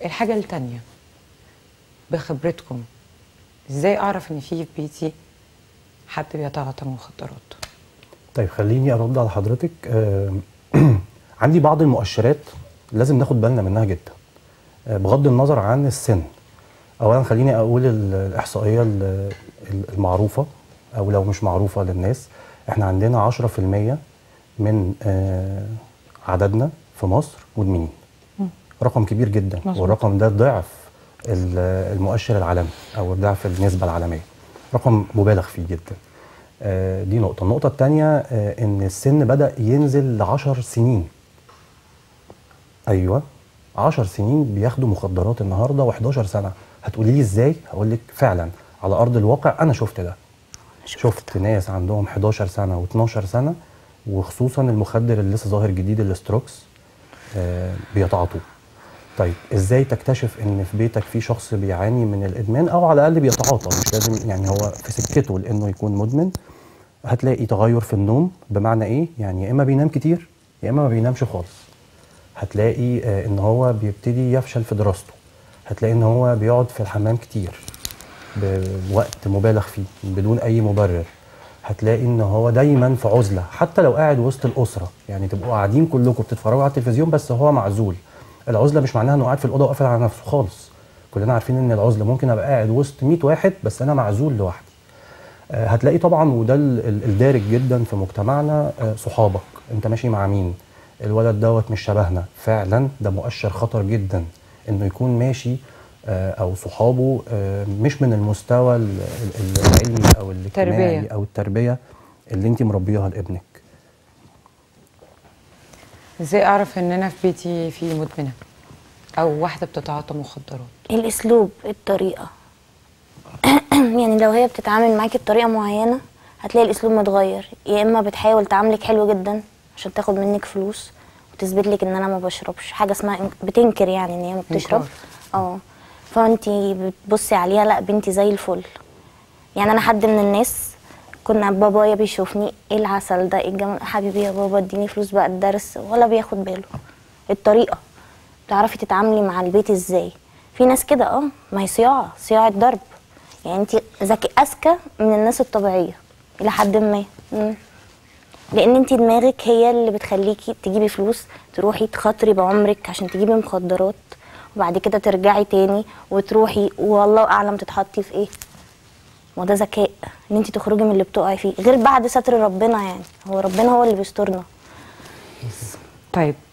الحاجه التانية بخبرتكم ازاي اعرف ان في في بيتي حد بيتعاطى مخدرات طيب خليني ارد على حضرتك آه، عندي بعض المؤشرات لازم ناخد بالنا منها جدا آه، بغض النظر عن السن اولا خليني اقول ال- الاحصائيه ال- ال- المعروفه او لو مش معروفه للناس احنا عندنا 10% من آه، عددنا في مصر مدمنين رقم كبير جدا مظبوط. والرقم ده ضعف ال- المؤشر العالمي او ضعف النسبه العالميه رقم مبالغ فيه جدا آه، دي نقطه النقطه الثانيه ان السن بدا ينزل ل 10 سنين ايوه 10 سنين بياخدوا مخدرات النهارده و11 سنه هتقولي لي ازاي هقول لك فعلا على ارض الواقع انا شفت ده شفت ناس عندهم 11 سنه و12 سنه وخصوصا المخدر اللي لسه ظاهر جديد الاستروكس آه بيتعاطوه طيب ازاي تكتشف ان في بيتك في شخص بيعاني من الادمان او على الاقل بيتعاطى مش لازم يعني هو في سكته لانه يكون مدمن هتلاقي تغير في النوم بمعنى ايه يعني يا اما بينام كتير يا اما ما بينامش خالص هتلاقي آه، ان هو بيبتدي يفشل في دراسته هتلاقي ان هو بيقعد في الحمام كتير بوقت مبالغ فيه بدون اي مبرر هتلاقي ان هو دايما في عزله حتى لو قاعد وسط الاسره يعني تبقوا قاعدين كلكم بتتفرجوا على التلفزيون بس هو معزول العزله مش معناها انه قاعد في الاوضه وقافل على نفسه خالص كلنا عارفين ان العزله ممكن ابقى قاعد وسط 100 واحد بس انا معزول لوحدي آه، هتلاقي طبعا وده ال- ال- الدارج جدا في مجتمعنا آه، صحابك انت ماشي مع مين الولد دوت مش شبهنا فعلا ده مؤشر خطر جدا انه يكون ماشي آه، او صحابه آه، مش من المستوى ال- ال- العلمي او الاجتماعي تربية. او التربيه اللي انت مربيها لابنك ازاي اعرف ان انا في بيتي في مدمنه او واحده بتتعاطى مخدرات الاسلوب الطريقه يعني لو هي بتتعامل معاكي بطريقه معينه هتلاقي الاسلوب متغير يا اما بتحاول تعاملك حلو جدا عشان تاخد منك فلوس وتثبت لك ان انا ما بشربش حاجه اسمها إن- بتنكر يعني ان هي ما بتشرب إنكار. اه فانتي بتبصي عليها لا بنتي زي الفل يعني انا حد من الناس كنا بابايا بيشوفني ايه العسل ده ايه الجمال حبيبي يا بابا اديني فلوس بقى الدرس ولا بياخد باله الطريقه تعرفي تتعاملي مع البيت ازاي في ناس كده اه ما هي صياعه صياعه ضرب يعني انت ذكي اذكى من الناس الطبيعيه الى حد ما مم. لان انت دماغك هي اللي بتخليكي تجيبي فلوس تروحي تخاطري بعمرك عشان تجيبي مخدرات وبعد كده ترجعي تاني وتروحي والله اعلم تتحطي في ايه وده ذكاء ان انت تخرجي من اللي بتقعي فيه غير بعد ستر ربنا يعني هو ربنا هو اللي بيسترنا طيب